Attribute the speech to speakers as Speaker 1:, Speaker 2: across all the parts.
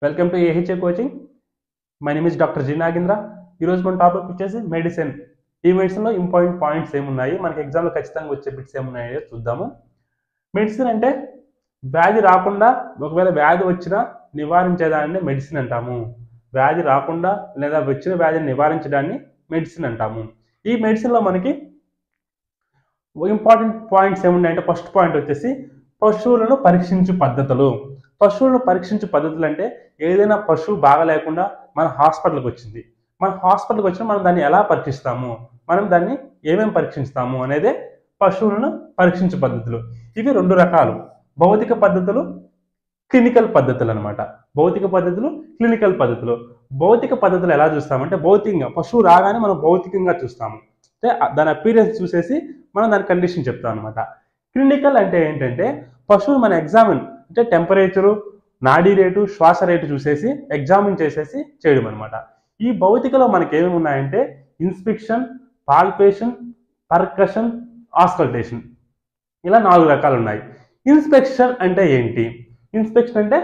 Speaker 1: welcome to AHA coaching my name is doctor G Nagendra ఈరోజు మన topic వచ్చేసి medicine ఈ మెడిసిన్లో ఇంపార్టెంట్ పాయింట్స్ ఏమున్నాయి మనకి ఎగ్జామ్లో ఖచ్చితంగా వచ్చే బిట్స్ ఏమున్నాయో చూద్దాము మెడిసిన్ అంటే వ్యాధి రాకుండా ఒకవేళ వ్యాధి వచ్చినా నివారించేదాన్ని మెడిసిన్ అంటాము వ్యాధి రాకుండా లేదా వచ్చిన వ్యాధిని నివారించడాన్ని మెడిసిన్ అంటాము ఈ మెడిసిన్లో మనకి ఇంపార్టెంట్ పాయింట్స్ ఏమున్నాయంటే ఫస్ట్ పాయింట్ వచ్చేసి పశువులను పరీక్షించు పద్ధతులు పశువులను పరీక్షించు పద్ధతులు అంటే ఏదైనా పశువు బాగా లేకుండా మన హాస్పిటల్కి వచ్చింది మన హాస్పిటల్కి వచ్చిన మనం దాన్ని ఎలా పరీక్షిస్తాము మనం దాన్ని ఏమేమి పరీక్షిస్తాము అనేదే పశువులను పరీక్షించు పద్ధతులు ఇవి రెండు రకాలు భౌతిక పద్ధతులు క్లినికల్ పద్ధతులు అనమాట భౌతిక పద్ధతులు క్లినికల్ పద్ధతులు భౌతిక పద్ధతులు ఎలా చూస్తామంటే భౌతికంగా పశువు రాగానే మనం భౌతికంగా చూస్తాము అంటే దాని అపీరెన్స్ చూసేసి మనం దాని కండిషన్ చెప్తాం అనమాట క్లినికల్ అంటే ఏంటంటే పశువు మన ఎగ్జామిన్ అంటే టెంపరేచరు నాడీ రేటు శ్వాస రేటు చూసేసి ఎగ్జామిన్ చేసేసి చేయడం అనమాట ఈ భౌతికలో మనకి ఏమేమి ఉన్నాయంటే ఇన్స్పెక్షన్ పాల్పేషన్ పర్కషన్ ఆస్కల్టేషన్ ఇలా నాలుగు రకాలు ఉన్నాయి ఇన్స్పెక్షన్ అంటే ఏంటి ఇన్స్పెక్షన్ అంటే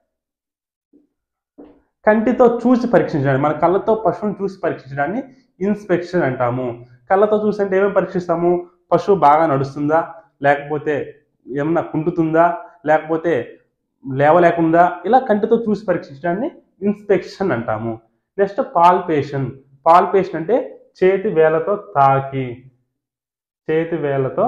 Speaker 1: కంటితో చూసి పరీక్షించడానికి మన కళ్ళతో పశువుని చూసి పరీక్షించడాన్ని ఇన్స్పెక్షన్ అంటాము కళ్ళతో చూసి అంటే ఏమేమి పరీక్షిస్తాము పశువు బాగా నడుస్తుందా లేకపోతే ఏమన్నా కుంటుతుందా లేకపోతే లేవలేకుండా ఇలా కంటితో చూసి పరీక్షించడాన్ని ఇన్స్పెక్షన్ అంటాము నెక్స్ట్ పాల్పేషన్ పాల్పేషన్ అంటే చేతి వేలతో తాకి చేతి వేలతో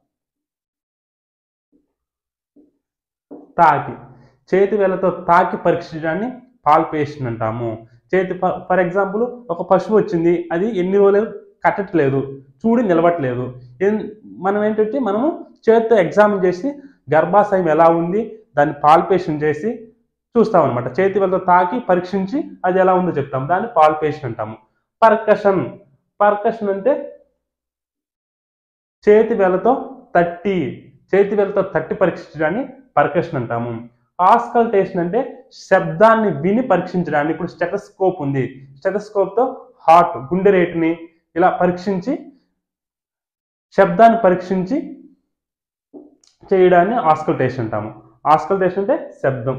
Speaker 1: తాకి చేతి వేలతో తాకి పరీక్షించడాన్ని పాల్పేషన్ అంటాము చేతి ఫర్ ఎగ్జాంపుల్ ఒక పశువు వచ్చింది అది ఎన్ని రోజులు కట్టట్లేదు చూడి నిలవట్లేదు ఏం- మనం ఏంటంటే మనము చేతితో ఎగ్జామిన్ చేసి గర్భాశయం ఎలా ఉంది దాన్ని పాల్పేషన్ చేసి చూస్తాం అనమాట చేతి వేలతో తాకి పరీక్షించి అది ఎలా ఉందో చెప్తాం దాన్ని పాల్పేషన్ అంటాము పర్కషన్ పర్కషన్ అంటే చేతి వేలతో తట్టి చేతి వేలతో తట్టి పరీక్షించడాన్ని పర్కషన్ అంటాము ఆస్కల్టేషన్ అంటే శబ్దాన్ని విని పరీక్షించడాన్ని ఇప్పుడు స్టెటస్కోప్ ఉంది స్టెటస్కోప్తో హార్ట్ గుండె రేటుని ఇలా పరీక్షించి శబ్దాన్ని పరీక్షించి చేయడాన్ని ఆస్కల్టేషన్ అంటాము ఆస్కల్టేషన్ అంటే శబ్దం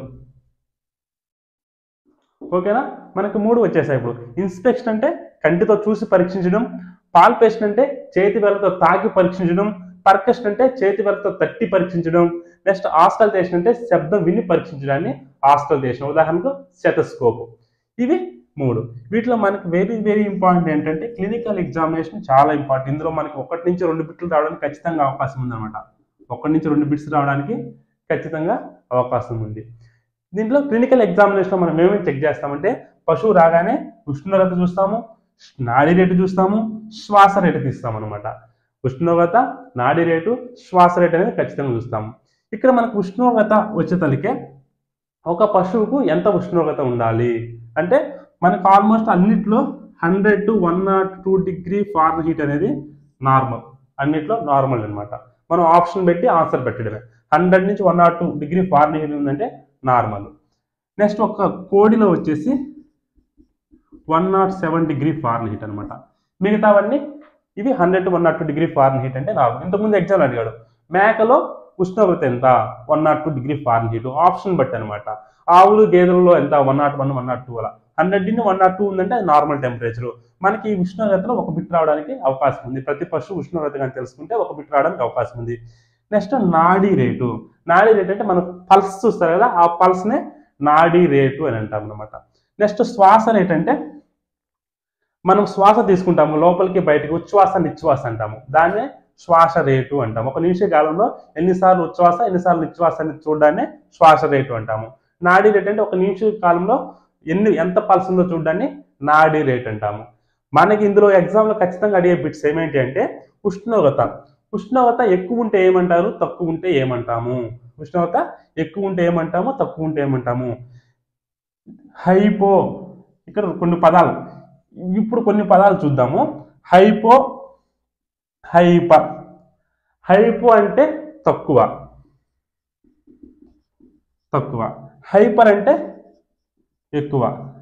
Speaker 1: ఓకేనా మనకి మూడు వచ్చేసాయి ఇప్పుడు ఇన్స్పెక్షన్ అంటే కంటితో చూసి పరీక్షించడం పాల్పేషన్ అంటే చేతి వేలతో తాకి పరీక్షించడం పర్కషన్ అంటే చేతి వేలతో తట్టి పరీక్షించడం నెక్స్ట్ ఆస్కల్టేషన్ అంటే శబ్దం విని పరీక్షించడాన్ని ఆస్కల్టేషన్ ఉదాహరణకు సెటస్కోప్ ఇవి మూడు వీటిలో మనకి వెరీ వెరీ ఇంపార్టెంట్ ఏంటంటే క్లినికల్ ఎగ్జామినేషన్ చాలా ఇంపార్టెంట్ ఇందులో మనకి ఒకటి నుంచి రెండు బిట్లు రావడానికి ఖచ్చితంగా అవకాశం ఉందన్నమాట ఒకటి నుంచి రెండు బిట్స్ రావడానికి ఖచ్చితంగా అవకాశం ఉంది దీంట్లో క్లినికల్ ఎగ్జామినేషన్లో మనం ఏమేమి చెక్ చేస్తామంటే పశువు రాగానే ఉష్ణోగ్రత చూస్తాము నాడీ రేటు చూస్తాము శ్వాస రేటు తీస్తాం అనమాట ఉష్ణోగ్రత నాడీ రేటు శ్వాస రేటు అనేది ఖచ్చితంగా చూస్తాము ఇక్కడ మనకు ఉష్ణోగ్రత వచ్చేతలికే ఒక పశువుకు ఎంత ఉష్ణోగ్రత ఉండాలి అంటే మనకు ఆల్మోస్ట్ అన్నిట్లో hundred to one nought two degree fahrenheit అనేది నార్మల్ అన్నిట్లో నార్మల్ అన్నమాట మనం ఆప్షన్ పెట్టి ఆన్సర్ పెట్టడమే హండ్రెడ్ నుంచి one nought two degree fahrenheit ఉందంటే నార్మల్ నెక్స్ట్ ఒక కోడిలో వచ్చేసి one nought seven degree fahrenheit అనమాట మిగతావన్నీ ఇవి hundred to one nought two degree fahrenheit అంటే నార్మల్ ఇంతకుముందు ఎగ్జామ్ అడిగాడు మేకలో ఉష్ణోగ్రత ఎంత one nought two degree fahrenheit option బట్టి అనమాట ఆవులు గేదెలలో ఎంత one nought one one nought two అలా హండ్రెడ్ నుంచి వన్ నాట్ టూ ఉందంటే అది నార్మల్ టెంపరేచర్ మనకి ఈ ఉష్ణోగ్రతలో ఒక బిట్ రావడానికి అవకాశం ఉంది ప్రతి పశువు ఉష్ణోగ్రత కానీ తెలుసుకుంటే ఒక బిట్ రావడానికి అవకాశం ఉంది నెక్స్ట్ నాడీ రేటు నాడీ రేట్ అంటే మనం పల్స్ చూస్తారు కదా ఆ పల్స్నే నాడీ రేటు అని అంటాం అనమాట నెక్స్ట్ శ్వాస రేట్ అంటే మనం శ్వాస తీసుకుంటాము లోపలికి బయటకి ఉచ్ఛ్వాస నిశ్వాస అంటాము దాన్నే శ్వాస రేటు అంటాము ఒక నిమిష కాలంలో ఎన్నిసార్లు ఉచ్ఛ్వాస ఎన్నిసార్లు నిశ్వాస అని చూడడాన్ని శ్వాస రేటు అంటాము నాడీ రేట్ అంటే ఒక నిమిష కాలంలో ఎన్ని ఎంత పల్స్ ఉందో చూడడాన్ని నాడీ రేట్ అంటాము మనకి ఇందులో ఎగ్జామ్లో ఖచ్చితంగా అడిగే బిట్స్ ఏమేంటి అంటే ఉష్ణోగ్రత ఉష్ణోగ్రత ఎక్కువ ఉంటే ఏమంటారు తక్కువ ఉంటే ఏమంటాము ఉష్ణోగ్రత ఎక్కువ ఉంటే ఏమంటాము తక్కువ ఉంటే ఏమంటాము హైపో ఇక్కడ కొన్ని పదాలు ఇప్పుడు కొన్ని పదాలు చూద్దాము హైపో హైపర్ హైపో అంటే తక్కువ తక్కువ హైపర్ అంటే ఎక్కువ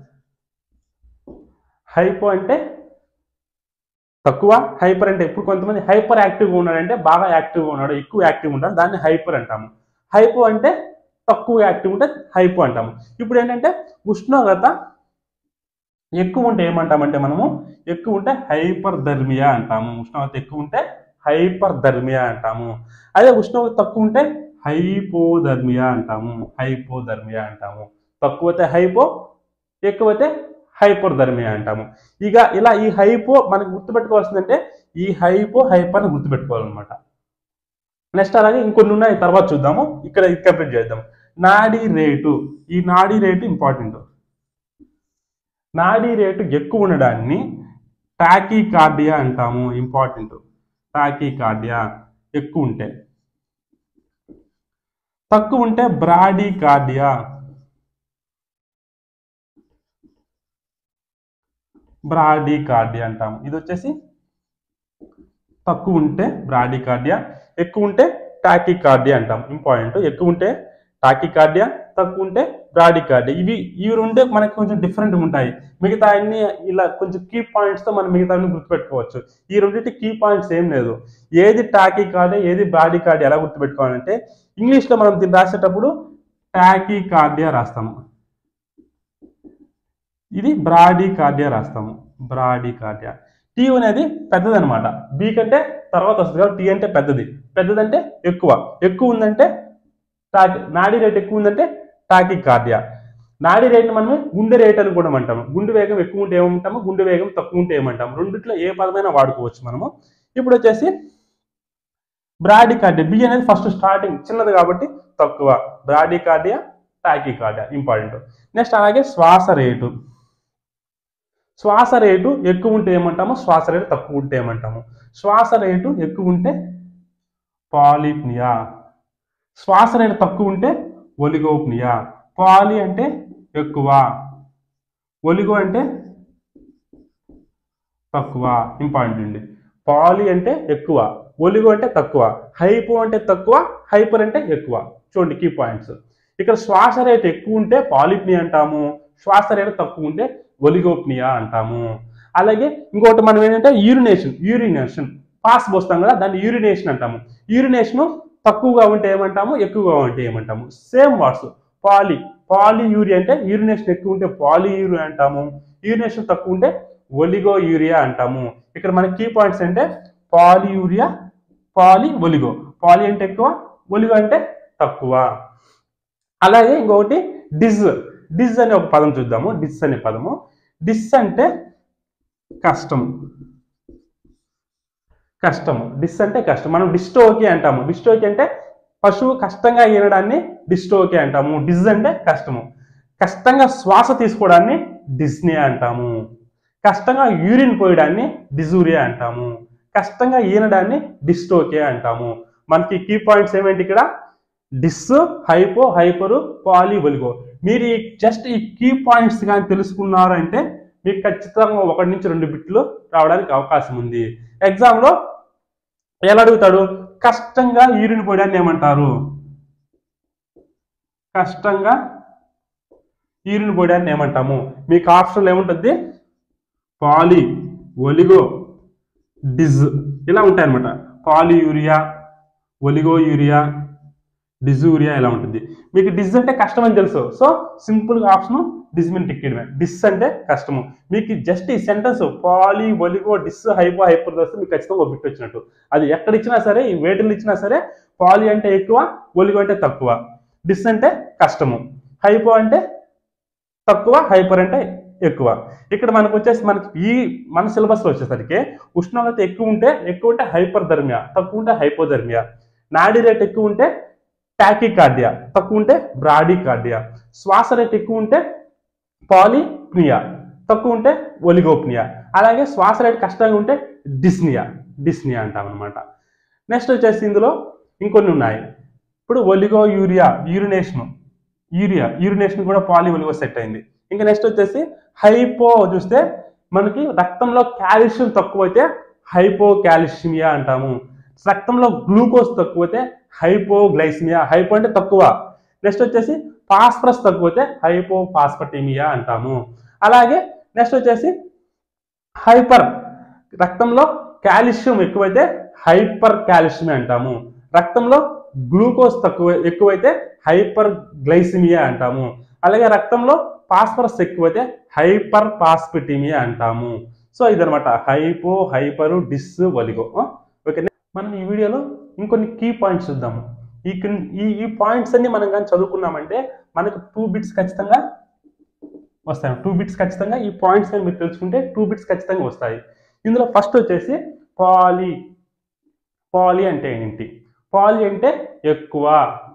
Speaker 1: హైపో అంటే తక్కువ హైపర్ అంటే ఇప్పుడు కొంతమంది హైపర్ యాక్టివ్గా ఉన్నాడంటే బాగా యాక్టివ్గా ఉన్నాడు ఎక్కువ యాక్టివ్గా ఉన్నాడు దాన్ని హైపర్ అంటాము హైపో అంటే తక్కువ యాక్టివ్ ఉంటే హైపో అంటాము ఇప్పుడు ఏంటంటే ఉష్ణోగ్రత ఎక్కువ ఉంటే ఏమంటామంటే మనము ఎక్కువ ఉంటే హైపర్ ధర్మియా అంటాము ఉష్ణోగ్రత ఎక్కువ ఉంటే హైపర్ ధర్మియా అంటాము అదే ఉష్ణోగ్రత తక్కువ ఉంటే హైపోధర్మియా అంటాము హైపోధర్మియా అంటాము తక్కువైతే హైపో ఎక్కువైతే హైపోధర్మియా అంటాము ఇక ఇలా ఈ హైపో మనకు గుర్తుపెట్టుకోవాల్సిందంటే ఈ హైపో హైపర్ అని గుర్తుపెట్టుకోవాలన్నమాట నెక్స్ట్ అలాగే ఇంకొన్ని ఉన్నాయి తర్వాత చూద్దాము ఇక్కడ ఇది కంప్లీట్ చేద్దాం నాడీ రేటు ఈ నాడీ రేటు ఇంపార్టెంట్ నాడీ రేటు ఎక్కువ ఉండడాన్ని టాకీ కార్డియా అంటాము ఇంపార్టెంట్ టాకీ కార్డియా ఎక్కువ ఉంటే తక్కువ ఉంటే బ్రాడీ కార్డియా బ్రాడీ కార్డియా అంటాము ఇది వచ్చేసి తక్కువ ఉంటే బ్రాడీ కార్డియా ఎక్కువ ఉంటే టాకీ కార్డియా అంటాం ఇంపార్టెంట్ ఎక్కువ ఉంటే టాకీ కార్డియా తక్కువ ఉంటే బ్రాడీ కార్డియా ఇవి ఇవి ఉంటే మనకి కొంచెం డిఫరెంట్ ఉంటాయి మిగతా అన్ని ఇలా కొంచెం కీ పాయింట్స్తో మనం మిగతా అన్ని గుర్తుపెట్టుకోవచ్చు ఈ రెండింటి కీ పాయింట్స్ ఏం లేదు ఏది టాకీ కార్డియా ఏది బ్రాడీ కార్డియా ఎలా గుర్తుపెట్టుకోవాలంటే ఇంగ్లీష్లో మనం దీన్ని రాసేటప్పుడు టాకీ కార్డియా రాస్తాము ఇది బ్రాడీ కార్డియా రాస్తాము బ్రాడీ కార్డియా టీ అనేది పెద్దదన్నమాట బి కంటే తర్వాత వస్తుంది కాబట్టి టీ అంటే పెద్దది పెద్దదంటే ఎక్కువ ఎక్కువ ఉందంటే టాకి నాడీ రేట్ ఎక్కువ ఉందంటే టాకి కార్డియా నాడీ రేట్ని మనం గుండె రేట్ అని కూడా అంటాము గుండె వేగం ఎక్కువ ఉంటే ఏమంటాము గుండె వేగం తక్కువ ఉంటే ఏమంటాము రెండిట్లో ఏ పదమైనా వాడుకోవచ్చు మనము ఇప్పుడు వచ్చేసి బ్రాడీ కార్డియా బి అనేది ఫస్ట్ స్టార్టింగ్ చిన్నది కాబట్టి తక్కువ bradycardia tachycardia important next అలాగే శ్వాస రేటు శ్వాస రేటు ఎక్కువ ఉంటే ఏమంటాము శ్వాస రేటు తక్కువ ఉంటే ఏమంటాము శ్వాస రేటు ఎక్కువ ఉంటే పాలిప్నియా శ్వాస రేటు తక్కువ ఉంటే ఒలిగోప్నియా పాలి అంటే ఎక్కువ ఒలిగో అంటే తక్కువ ఇంపార్టెంట్ అండి పాలి అంటే ఎక్కువ ఒలిగో అంటే తక్కువ హైపో అంటే తక్కువ హైపర్ అంటే ఎక్కువ చూడండి కీ పాయింట్స్ ఇక్కడ శ్వాస రేటు ఎక్కువ ఉంటే పాలిప్నియా అంటాము శ్వాస రేటు తక్కువ ఉంటే ఒలిగోప్నియా అంటాము అలాగే ఇంకొకటి మనం ఏంటంటే యూరినేషన్ యూరినేషన్ పాస్ పోస్తాం కదా దాన్ని యూరినేషన్ అంటాము యూరినేషన్ తక్కువగా ఉంటే ఏమంటాము ఎక్కువగా ఉంటే ఏమంటాము సేమ్ వర్డ్స్ పాలి పాలి యూరియా అంటే యూరినేషన్ ఎక్కువ ఉంటే పాలి యూరియా అంటాము యూరినేషన్ తక్కువ ఉంటే ఒలిగో యూరియా అంటాము ఇక్కడ మన కీ పాయింట్స్ అంటే పాలి యూరియా పాలి ఒలిగో పాలి అంటే ఎక్కువ ఒలిగో అంటే తక్కువ అలాగే ఇంకొకటి డిజ్ డిజ్ అనే ఒక పదం చూద్దాము డిస్ అనే పదము డిస్ అంటే కష్టం కష్టము డిస్ అంటే కష్టం మనం డిస్టోకి అంటాము డిస్టోకి అంటే పశువు కష్టంగా ఈనడాన్ని డిస్టోకి అంటాము డిజ్ అంటే కష్టము కష్టంగా శ్వాస తీసుకోవడాన్ని డిస్నే అంటాము కష్టంగా యూరిన్ పోయడాన్ని డిజూరియా అంటాము కష్టంగా ఈనడాన్ని డిస్టోకే అంటాము మనకి కీ పాయింట్స్ ఏమేంటి ఇక్కడ dys hypo hyper poly oligo మీరు ఈ జస్ట్ ఈ కీ పాయింట్స్ కానీ తెలుసుకున్నారంటే మీకు ఖచ్చితంగా ఒకటి నుంచి రెండు బిట్లు రావడానికి అవకాశం ఉంది ఎగ్జామ్లో ఎలా అడుగుతాడు కష్టంగా యూరిన్ పోయడాన్ని ఏమంటారు కష్టంగా యూరిన్ పోయడాన్ని ఏమంటాము మీకు ఆప్షన్లో ఏముంటుంది పాలి ఒలిగో డిజ్ ఇలా ఉంటాయి అనమాట పాలి యూరియా ఒలిగో యూరియా డిజూరియా ఇలా ఉంటుంది మీకు డిజ్ అంటే కష్టం అని తెలుసు సో సింపుల్గా ఆప్షన్ డిజ్ మీద టిక్ చేయడమే డిస్ అంటే కష్టము మీకు జస్ట్ ఈ సెంటెన్స్ పాలి ఒలిగో డిస్ హైపో హైపర్ వస్తే మీకు ఖచ్చితంగా ఒక బిట్ వచ్చినట్టు అది ఎక్కడ ఇచ్చినా సరే ఈ వేటిలు ఇచ్చినా సరే పాలి అంటే ఎక్కువ ఒలిగో అంటే తక్కువ డిస్ అంటే కష్టము హైపో అంటే తక్కువ హైపర్ అంటే ఎక్కువ ఇక్కడ మనకు వచ్చేసి మనకి ఈ మన సిలబస్లో వచ్చేసరికి ఉష్ణోగ్రత ఎక్కువ ఉంటే ఎక్కువ ఉంటే హైపర్ ధర్మియా తక్కువ ఉంటే హైపోధర్మియా నాడీ రేట్ ఎక్కువ ఉంటే టాకికార్డియా తక్కువ ఉంటే బ్రాడీకార్డియా శ్వాస రేట్ ఎక్కువ ఉంటే పాలిప్నియా తక్కువ ఉంటే ఒలిగోప్నియా అలాగే శ్వాస రేట్ కష్టంగా ఉంటే డిస్నియా డిస్నియా అంటాం అనమాట నెక్స్ట్ వచ్చేసి ఇందులో ఇంకొన్ని ఉన్నాయి ఇప్పుడు oliguria urination uria urination కూడా పాలి ఒలిగో సెట్ అయింది ఇంకా నెక్స్ట్ వచ్చేసి హైపో చూస్తే మనకి రక్తంలో కాల్షియం తక్కువైతే హైపో కాల్షిమియా అంటాము రక్తంలో గ్లూకోజ్ తక్కువైతే హైపోగ్లైసిమియా హైపో అంటే తక్కువ నెక్స్ట్ వచ్చేసి ఫాస్ఫరస్ తక్కువైతే హైపో ఫాస్ఫటిమియా అంటాము అలాగే నెక్స్ట్ వచ్చేసి హైపర్ రక్తంలో కాల్షియం ఎక్కువైతే హైపర్ కాల్షియం అంటాము రక్తంలో గ్లూకోజ్ తక్కువ ఎక్కువైతే హైపర్ గ్లైసిమియా అంటాము అలాగే రక్తంలో ఫాస్ఫరస్ ఎక్కువైతే హైపర్ పాస్పిటిమియా అంటాము సో ఇదనమాట hypo hyper dys oligo okay మనం ఈ వీడియోలో ఇంకొన్ని కీ పాయింట్స్ చూద్దాము ఈ కిన్- ఈ ఈ పాయింట్స్ అన్ని మనం కానీ చదువుకున్నామంటే మనకు టూ బిట్స్ ఖచ్చితంగా వస్తాయి టూ బిట్స్ ఖచ్చితంగా ఈ పాయింట్స్ కానీ మీరు తెలుసుకుంటే టూ బిట్స్ ఖచ్చితంగా వస్తాయి ఇందులో ఫస్ట్ వచ్చేసి పాలి పాలి అంటే ఏంటి పాలి అంటే ఎక్కువ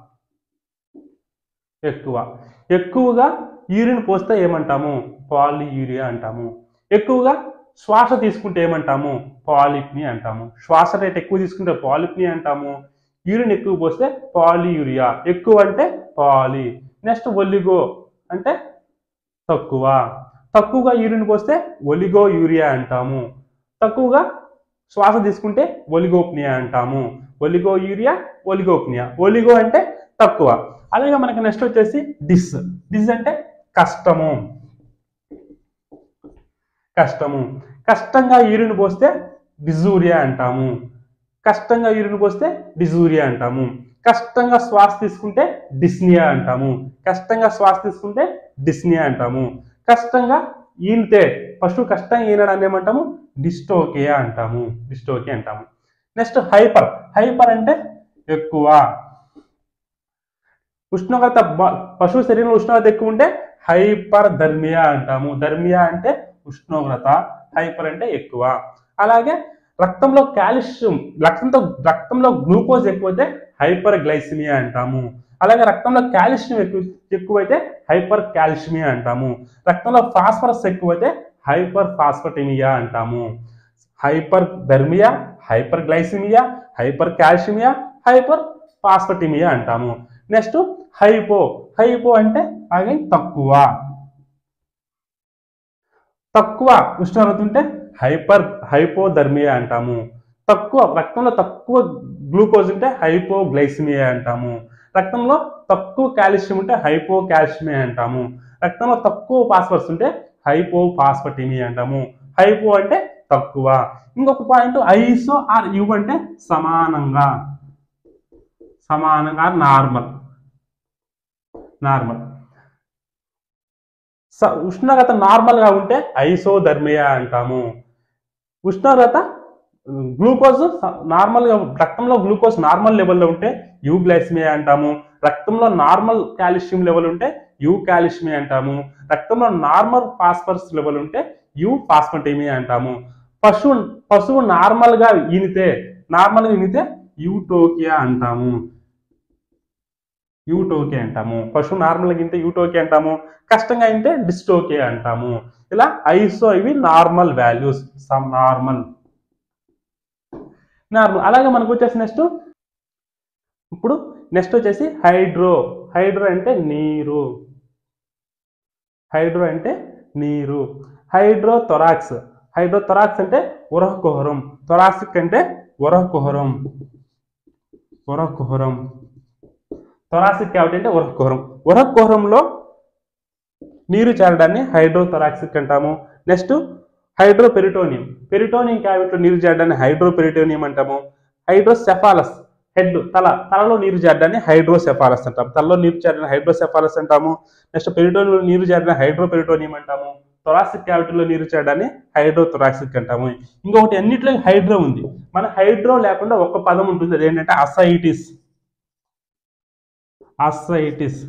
Speaker 1: ఎక్కువ ఎక్కువగా యూరిన్ పోస్తే ఏమంటాము పాలియూరియా అంటాము ఎక్కువగా శ్వాస తీసుకుంటే ఏమంటాము పాలిప్ని అంటాము శ్వాస రేట్ ఎక్కువ తీసుకుంటే పాలిప్ని అంటాము యూరిన్ ఎక్కువ పోస్తే పాలియూరియా ఎక్కువ అంటే పాలి నెక్స్ట్ ఒలిగో అంటే తక్కువ తక్కువగా యూరిన్ పోస్తే ఒలిగో యూరియా అంటాము తక్కువగా శ్వాస తీసుకుంటే ఒలిగోప్నియా అంటాము ఒలిగో యూరియా ఒలిగోప్నియా ఒలిగో అంటే తక్కువ అలాగే మనకి నెక్స్ట్ వచ్చేసి డిస్ డిస్ అంటే కష్టము కష్టము కష్టంగా యూరిన్ పోస్తే డిజూరియా అంటాము కష్టంగా యూరిన్ పోస్తే డిజూరియా అంటాము కష్టంగా శ్వాస తీసుకుంటే డిస్నియా అంటాము కష్టంగా శ్వాస తీసుకుంటే డిస్నియా అంటాము కష్టంగా ఈనితే ఫస్ట్ కష్టంగా ఈనడాన్ని ఏమంటాము డిస్టోకియా అంటాము డిస్టోకియా అంటాము నెక్స్ట్ హైపర్ హైపర్ అంటే ఎక్కువ ఉష్ణోగ్రత బ- పశువు శరీరంలో ఉష్ణోగ్రత ఎక్కువ ఉంటే హైపర్ ధర్మియా అంటాము ధర్మియా అంటే ఉష్ణోగ్రత హైపర్ అంటే ఎక్కువ అలాగే రక్తంలో కాల్షియం రక్తంతో రక్తంలో గ్లూకోజ్ ఎక్కువైతే హైపర్ గ్లైసిమియా అంటాము అలాగే రక్తంలో కాల్షియం ఎక్కువ ఎక్కువైతే హైపర్ కాల్షిమియా అంటాము రక్తంలో ఫాస్ఫరస్ ఎక్కువైతే హైపర్ ఫాస్ఫటిమియా అంటాము hyperthermia hyperglycaemia hypercalcaemia hyperphosphataemia అంటాము నెక్స్ట్ హైపో హైపో అంటే అగైన్ తక్కువ తక్కువ ఉష్ణోగ్రత ఉంటే హైపర్ హైపోధర్మియా అంటాము తక్కువ రక్తంలో తక్కువ గ్లూకోజ్ ఉంటే హైపోగ్లైసిమియా అంటాము రక్తంలో తక్కువ కాల్షియం ఉంటే హైపో కాల్షియమియా అంటాము రక్తంలో తక్కువ ఫాస్ఫరస్ ఉంటే హైపో ఫాస్ఫటిమియా అంటాము హైపో అంటే తక్కువ ఇంకొక పాయింట్ ఐసో ఆర్ యు అంటే సమానంగా సమానంగా నార్మల్ నార్మల్ స- ఉష్ణోగ్రత నార్మల్ గా ఉంటే ఐసోధర్మియా అంటాము ఉష్ణోగ్రత గ్లూకోజ్ నార్మల్ గా రక్తంలో గ్లూకోజ్ నార్మల్ లెవెల్లో ఉంటే యూ గ్లైసిమియా అంటాము రక్తంలో నార్మల్ కాల్షియం లెవెల్ ఉంటే యూ కాల్షియమియా అంటాము రక్తంలో నార్మల్ ఫాస్ఫరస్ లెవెల్ ఉంటే యూ ఫాస్ఫటేమియా అంటాము పశువు పశువు నార్మల్ గా ఈనితే నార్మల్ గా ఈనితే యూటోకియా అంటాము యూటోకే అంటాము పశువు నార్మల్ గా ఇంటే యూటోకే అంటాము కష్టంగా అయితే డిస్టోకే అంటాము ఇలా ఐసో ఇవి నార్మల్ వాల్యూస్ సమ్ నార్మల్ నార్మల్ అలాగే మనకు వచ్చేసి నెక్స్ట్ ఇప్పుడు నెక్స్ట్ వచ్చేసి హైడ్రో హైడ్రో అంటే నీరు హైడ్రో అంటే నీరు హైడ్రో థొరాక్స్ హైడ్రో థొరాక్స్ అంటే ఉరహ కుహరం థొరాసిక్ అంటే ఉరహ కుహరం ఉరహ కుహరం థొరాసిక్ క్యావిటీ అంటే ఉరహ కుహరం ఉరహ కుహరంలో నీరు చేరడాన్ని హైడ్రోథొరాక్సిక్ అంటాము నెక్స్ట్ హైడ్రో పెరిటోనియం పెరిటోనియం క్యావిటీలో నీరు చేరడాన్ని హైడ్రో పెరిటోనియం అంటాము హైడ్రోసెఫాలస్ హెడ్ తల తలలో నీరు చేరడాన్ని హైడ్రోసెఫాలస్ అంటాము తలలో నీరు చేరడాన్ని హైడ్రోసెఫాలస్ అంటాము నెక్స్ట్ పెరిటోనియంలో నీరు చేరడాన్ని హైడ్రో పెరిటోనియం అంటాము థొరాసిక్ క్యావిటీలో నీరు చేరడాన్ని హైడ్రోథొరాక్సిక్ అంటాము ఇంకొకటి అన్నిట్లో హైడ్రో ఉంది మన హైడ్రో లేకుండా ఒక పదం ఉంటుంది అదేంటంటే అసైటిస్ అసైటిస్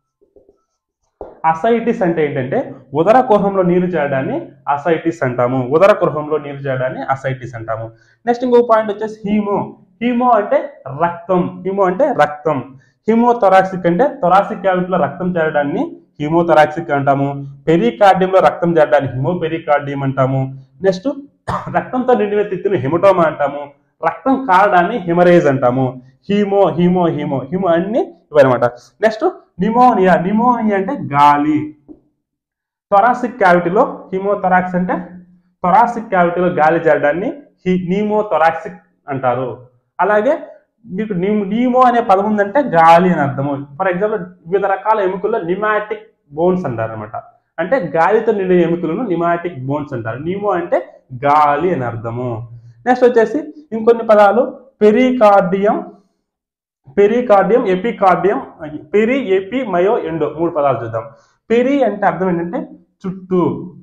Speaker 1: అసైటిస్ అంటే ఏంటంటే ఉదర కుహరంలో నీరు చేరడాన్ని అసైటిస్ అంటాము ఉదర కుహరంలో నీరు చేరడాన్ని అసైటిస్ అంటాము నెక్స్ట్ ఇంకో పాయింట్ వచ్చేసి హీమో హీమో అంటే రక్తం హీమో అంటే రక్తం హీమోథొరాక్సిక్ అంటే థొరాసిక్ క్యావిటీలో రక్తం చేరడాన్ని హీమోథొరాక్సిక్ అంటాము పెరికార్డియంలో రక్తం చేరడాన్ని హిమో పెరికార్డియం అంటాము నెక్స్ట్ రక్తంతో నిండిన తిత్తిని హిమటోమా అంటాము రక్తం కారడాన్ని హిమరేజ్ అంటాము హీమో హీమో హీమో హీమో అన్ని ఇవన్నమాట నెక్స్ట్ నిమోనియా నిమోనియా అంటే గాలి థొరాసిక్ క్యావిటీలో హిమోథొరాక్స్ అంటే థొరాసిక్ క్యావిటీలో గాలి చేరడాన్ని హి నీమోథొరాక్సిక్ అంటారు అలాగే మీకు నీమ్ నీమో అనే పదం ఉందంటే గాలి అని అర్థము ఫర్ ఎగ్జాంపుల్ వివిధ రకాల ఎముకల్లో నిమాటిక్ బోన్స్ అంటారు అనమాట అంటే గాలితో నిండిన ఎముకలను నిమాటిక్ బోన్స్ అంటారు నీమో అంటే గాలి అని అర్థము నెక్స్ట్ వచ్చేసి ఇంకొన్ని పదాలు pericardium pericardium epicardium peri epi myo endo మూడు పదాలు చూద్దాం పెరి అంటే అర్థం ఏంటంటే చుట్టూ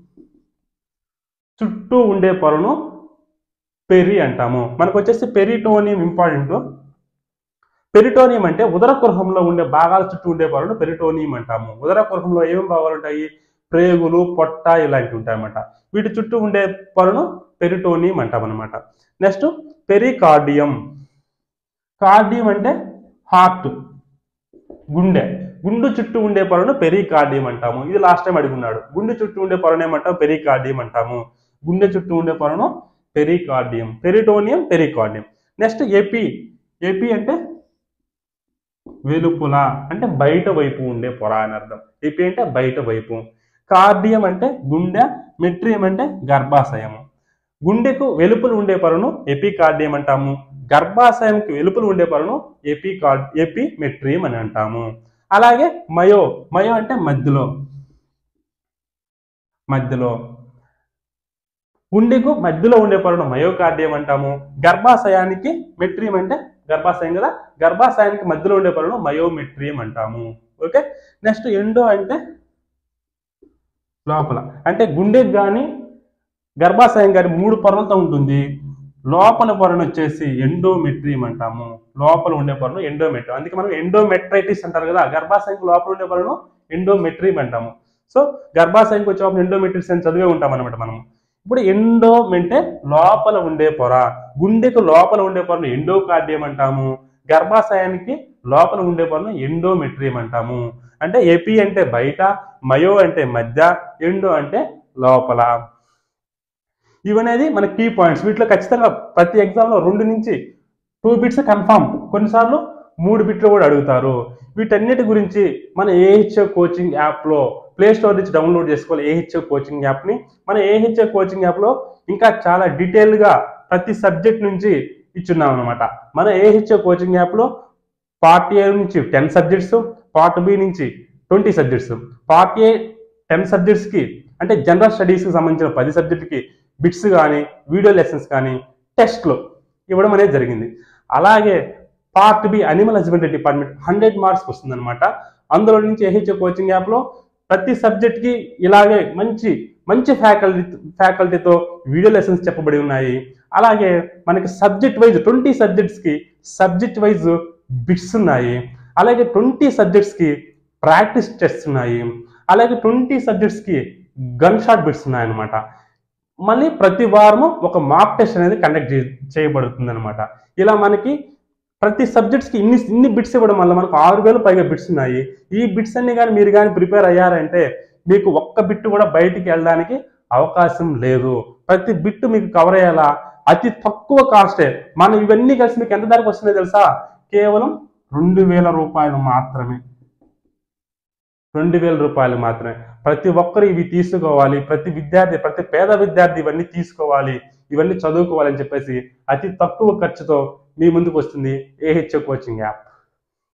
Speaker 1: చుట్టూ ఉండే పొరను పెరి అంటాము మనకు వచ్చేసి పెరిటోనియం ఇంపార్టెంట్ పెరిటోనియం అంటే ఉదర కుహరంలో ఉండే భాగాల చుట్టూ ఉండే పొరను పెరిటోనియం అంటాము ఉదర కుహరంలో ఏమేమి భాగాలు ఉంటాయి ప్రేగులు పొట్ట ఇలాంటివి ఉంటాయి అన్నమాట వీటి చుట్టూ ఉండే పొరను పెరిటోనియం అంటాం అనమాట నెక్స్ట్ పెరికార్డియం కార్డియం అంటే హార్ట్ గుండె గుండు చుట్టూ ఉండే పొరను పెరికార్డియం అంటాము ఇది లాస్ట్ టైం అడుగున్నాడు గుండె చుట్టూ ఉండే పొరను ఏమంటాం పెరికార్డియం అంటాము గుండె చుట్టూ ఉండే పొరను పెరికార్డియం పెరిటోనియం పెరికార్డియం నెక్స్ట్ ఏపీ ఏపీ అంటే వెలుపుల అంటే బయట వైపు ఉండే పొర అని అర్థం ఏపీ అంటే బయట వైపు కార్డియం అంటే గుండె మెట్రియం అంటే గర్భాశయం గుండెకు వెలుపులు ఉండే పొరను ఎపికార్డియం అంటాము గర్భాశయంకి వెలుపులు ఉండే పొరను ఎపికార్డ్ ఎపి మెట్రియం అని అంటాము అలాగే మయో మయో అంటే మధ్యలో మధ్యలో గుండెకు మధ్యలో ఉండే పొరను మయోకార్డియం అంటాము గర్భాశయానికి మెట్రియం అంటే గర్భాశయం కదా గర్భాశయానికి మధ్యలో ఉండే పొరను మయోమెట్రియం అంటాము ఓకే నెక్స్ట్ ఎండో అంటే లోపల అంటే గుండెకి కానీ గర్భాశయం కానీ మూడు పొరలతో ఉంటుంది లోపల పొరను వచ్చేసి ఎండోమెట్రియం అంటాము లోపల ఉండే పొరను ఎండోమెట్రియం అందుకే మనం ఎండోమెట్రైటిస్ అంటారు కదా గర్భాశయంకి లోపల ఉండే పొరను ఎండోమెట్రియం అంటాము సో గర్భాశయంకి వచ్చేటప్పుడు ఎండోమెట్రిస్ అని చదివే ఉంటాం అనమాట మనం ఇప్పుడు ఎండోమ్ అంటే లోపల ఉండే పొర గుండెకు లోపల ఉండే పొరను ఎండోకార్డియం అంటాము గర్భాశయానికి లోపల ఉండే పొరను ఎండోమెట్రియం అంటాము అంటే ఎపి అంటే బయట మయో అంటే మధ్య ఎండో అంటే లోపల ఇవనేది మన కీ పాయింట్స్ వీటిలో ఖచ్చితంగా ప్రతి ఎగ్జామ్లో రెండు నుంచి టూ బిట్స్ కన్ఫామ్ కొన్నిసార్లు మూడు బిట్లు కూడా అడుగుతారు వీటన్నిటి గురించి మన ఏహెచ్ఓ కోచింగ్ యాప్లో ప్లే స్టోర్ నుంచి డౌన్లోడ్ చేసుకోవాలి ఏహెచ్ఓ కోచింగ్ యాప్ని మన ఏహెచ్ఓ కోచింగ్ యాప్లో ఇంకా చాలా డీటెయిల్గా ప్రతి సబ్జెక్ట్ నుంచి ఇచ్చున్నాం అనమాట మన ఏహెచ్ఓ కోచింగ్ యాప్లో పార్ట్ ఏ నుంచి టెన్ సబ్జెక్ట్స్ పార్ట్ బి నుంచి twenty subjects part A ten సబ్జెక్ట్స్కి అంటే జనరల్ స్టడీస్కి సంబంధించిన పది సబ్జెక్టుకి బిట్స్ కానీ వీడియో లెసన్స్ కానీ టెస్ట్లు ఇవ్వడం అనేది జరిగింది అలాగే part B animal husbandry department hundred marks వస్తుందన్నమాట అందులో నుంచి ఏహెచ్ఓ కోచింగ్ యాప్లో ప్రతి సబ్జెక్ట్కి ఇలాగే మంచి మంచి ఫ్యాకల్టీ ఫ్యాకల్టీతో వీడియో లెసన్స్ చెప్పబడి ఉన్నాయి అలాగే మనకి సబ్జెక్ట్ వైజ్ ట్వంటీ సబ్జెక్ట్స్కి సబ్జెక్ట్ వైజ్ బిట్స్ ఉన్నాయి అలాగే ట్వంటీ సబ్జెక్ట్స్కి ప్రాక్టీస్ టెస్ట్ ఉన్నాయి అలాగే ట్వంటీ సబ్జెక్ట్స్కి గన్ షాట్ బిట్స్ ఉన్నాయి అనమాట మళ్ళీ ప్రతి వారము ఒక మాక్ టెస్ట్ అనేది కండక్ట్ చేయబడుతుంది అనమాట ఇలా మనకి ప్రతి సబ్జెక్ట్స్కి ఇన్ని ఇన్ని బిట్స్ ఇవ్వడం వల్ల మనకు ఆరు వేలు పైగా బిట్స్ ఉన్నాయి ఈ బిట్స్ అన్ని కానీ మీరు కానీ ప్రిపేర్ అయ్యారంటే మీకు ఒక్క బిట్ కూడా బయటికి వెళ్ళడానికి అవకాశం లేదు ప్రతి బిట్ మీకు కవర్ అయ్యేలా అతి తక్కువ కాస్టే మనం ఇవన్నీ కలిసి మీకు ఎంత ధరకు వస్తుందో తెలుసా కేవలం రెండు వేల రూపాయలు మాత్రమే రెండు వేల రూపాయలు మాత్రమే ప్రతి ఒక్కరు ఇవి తీసుకోవాలి ప్రతి విద్యార్థి ప్రతి పేద విద్యార్థి ఇవన్నీ తీసుకోవాలి ఇవన్నీ చదువుకోవాలని చెప్పేసి అతి తక్కువ ఖర్చుతో మీ ముందుకు వస్తుంది ఏహెచ్ఓ కోచింగ్ యాప్